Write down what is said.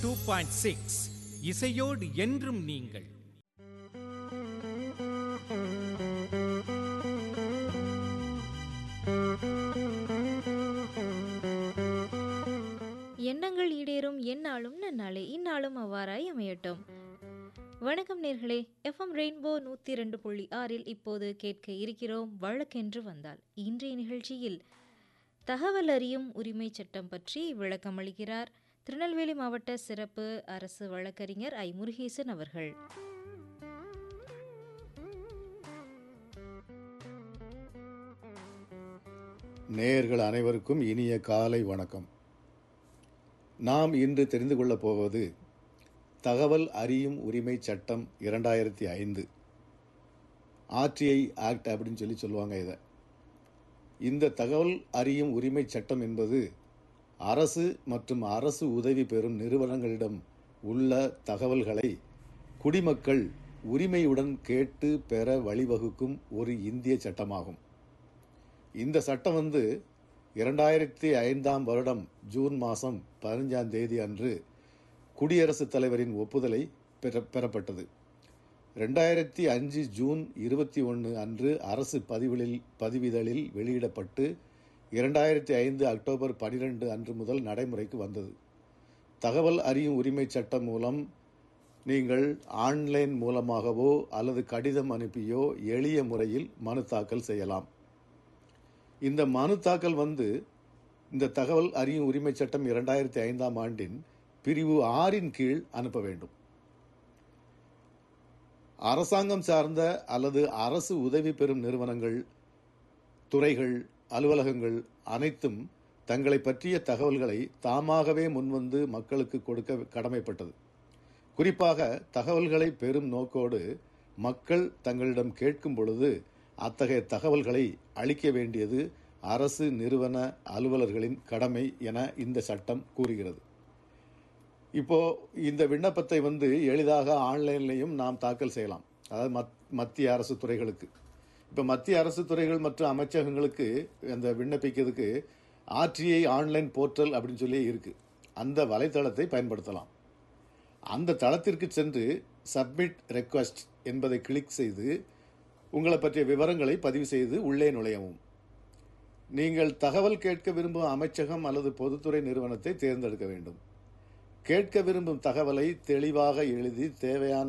two point six இசையோடு என்றும் நீங்கள் எண்ணங்கள் ஈடேறும் எந்நாளும் நன்னாளே இந்நாளும் அவ்வாறாய் அமையட்டும் வணக்கம் நேர்களே எஃப்எம் ரெயின்போ நூற்றி ரெண்டு புள்ளி ஆறில் இப்போது கேட்க இருக்கிறோம் வழக்கென்று வந்தால் இன்றைய நிகழ்ச்சியில் தகவல் அறியும் உரிமை சட்டம் பற்றி விளக்கமளிக்கிறார் திருநெல்வேலி மாவட்ட சிறப்பு அரசு வழக்கறிஞர் ஐ முருகேசன் அவர்கள் நேயர்கள் அனைவருக்கும் இனிய காலை வணக்கம் நாம் இன்று தெரிந்து கொள்ளப் போவது தகவல் அறியும் உரிமை சட்டம் இரண்டாயிரத்தி ஐந்து ஆர்டிஐ ஆக்ட் அப்படின்னு சொல்லி சொல்லுவாங்க இதை இந்த தகவல் அறியும் உரிமை சட்டம் என்பது அரசு மற்றும் அரசு உதவி பெறும் நிறுவனங்களிடம் உள்ள தகவல்களை குடிமக்கள் உரிமையுடன் கேட்டு பெற வழிவகுக்கும் ஒரு இந்திய சட்டமாகும் இந்த சட்டம் வந்து இரண்டாயிரத்தி ஐந்தாம் வருடம் ஜூன் மாதம் பதினஞ்சாம் தேதி அன்று குடியரசுத் தலைவரின் ஒப்புதலை பெற பெறப்பட்டது ரெண்டாயிரத்தி அஞ்சு ஜூன் இருபத்தி ஒன்று அன்று அரசு பதிவுகளில் பதிவிதழில் வெளியிடப்பட்டு இரண்டாயிரத்தி ஐந்து அக்டோபர் பனிரெண்டு அன்று முதல் நடைமுறைக்கு வந்தது தகவல் அறியும் உரிமை சட்டம் மூலம் நீங்கள் ஆன்லைன் மூலமாகவோ அல்லது கடிதம் அனுப்பியோ எளிய முறையில் மனு தாக்கல் செய்யலாம் இந்த மனு தாக்கல் வந்து இந்த தகவல் அறியும் உரிமை சட்டம் இரண்டாயிரத்தி ஐந்தாம் ஆண்டின் பிரிவு ஆறின் கீழ் அனுப்ப வேண்டும் அரசாங்கம் சார்ந்த அல்லது அரசு உதவி பெறும் நிறுவனங்கள் துறைகள் அலுவலகங்கள் அனைத்தும் தங்களை பற்றிய தகவல்களை தாமாகவே முன்வந்து மக்களுக்கு கொடுக்க கடமைப்பட்டது குறிப்பாக தகவல்களை பெறும் நோக்கோடு மக்கள் தங்களிடம் கேட்கும் பொழுது அத்தகைய தகவல்களை அளிக்க வேண்டியது அரசு நிறுவன அலுவலர்களின் கடமை என இந்த சட்டம் கூறுகிறது இப்போ இந்த விண்ணப்பத்தை வந்து எளிதாக ஆன்லைன்லையும் நாம் தாக்கல் செய்யலாம் அதாவது மத் மத்திய அரசு துறைகளுக்கு இப்போ மத்திய அரசு துறைகள் மற்றும் அமைச்சகங்களுக்கு அந்த விண்ணப்பிக்கிறதுக்கு ஆர்டிஐ ஆன்லைன் போர்ட்டல் அப்படின்னு சொல்லி இருக்கு அந்த வலைத்தளத்தை பயன்படுத்தலாம் அந்த தளத்திற்கு சென்று சப்மிட் ரெக்வஸ்ட் என்பதை கிளிக் செய்து உங்களை பற்றிய விவரங்களை பதிவு செய்து உள்ளே நுழையவும் நீங்கள் தகவல் கேட்க விரும்பும் அமைச்சகம் அல்லது பொதுத்துறை நிறுவனத்தை தேர்ந்தெடுக்க வேண்டும் கேட்க விரும்பும் தகவலை தெளிவாக எழுதி தேவையான